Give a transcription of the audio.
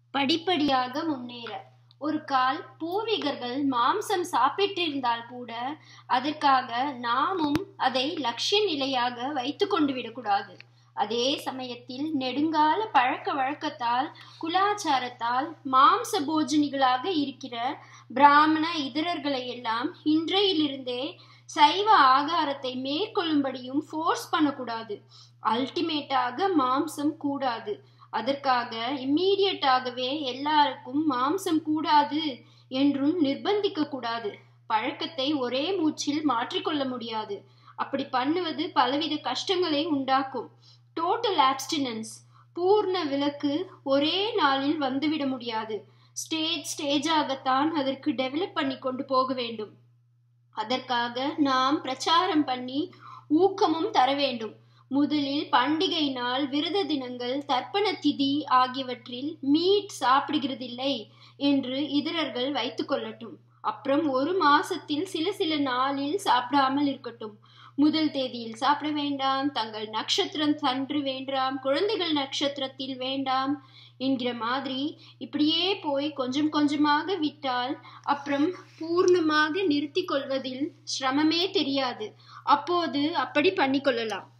படிப்படியாக முன்னேற ஒரு கால் பூர்வீகர்கள் மாம்சம் சாப்பிட்டிருந்தால் கூட அதற்காக நாமும் அதை லட்சிய நிலையாக வைத்துக்கொண்டு விடக்கூடாது அதே சமயத்தில் நெடுங்கால பழக்க வழக்கத்தால் குலாச்சாரத்தால் மாம்ச போஜனிகளாக இருக்கிற பிராமண இதரர்களை எல்லாம் இன்றையிலிருந்தே சைவ ஆகாரத்தை மேற்கொள்ளும்படியும் ஃபோர்ஸ் பண்ணக்கூடாது அல்டிமேட்டாக மாம்சம் கூடாது அதற்காக இம்மீடியட்டாகவே எல்லாருக்கும் மாம்சம் கூடாது என்றும் நிர்பந்திக்க கூடாது பழக்கத்தை ஒரே மூச்சில் மாற்றிக்கொள்ள முடியாது அப்படி பண்ணுவது பலவித கஷ்டங்களை உண்டாக்கும் டோட்டல் ஆப்ஸ்டினன்ஸ் பூர்ண விலக்கு ஒரே நாளில் வந்துவிட முடியாது ஸ்டேஜ் ஸ்டேஜாகத்தான் அதற்கு டெவலப் பண்ணி கொண்டு போக வேண்டும் அதற்காக நாம் பிரச்சாரம் பண்ணி ஊக்கமும் தர வேண்டும் முதலில் பண்டிகை நாள் விரத தினங்கள் தர்ப்பண திதி ஆகியவற்றில் மீட் சாப்பிடுகிறதில்லை என்று இதரர்கள் வைத்துக் கொள்ளட்டும் அப்புறம் ஒரு மாசத்தில் சில சில நாளில் சாப்பிடாமல் இருக்கட்டும் முதல் தேதியில் சாப்பிட வேண்டாம் தங்கள் நட்சத்திரம் தன்று வேண்டாம் குழந்தைகள் நட்சத்திரத்தில் வேண்டாம் என்கிற மாதிரி இப்படியே போய் கொஞ்சம் கொஞ்சமாக விட்டால் அப்புறம் பூர்ணமாக நிறுத்தி கொள்வதில் சிரமமே தெரியாது அப்போது அப்படி பண்ணிக்கொள்ளலாம்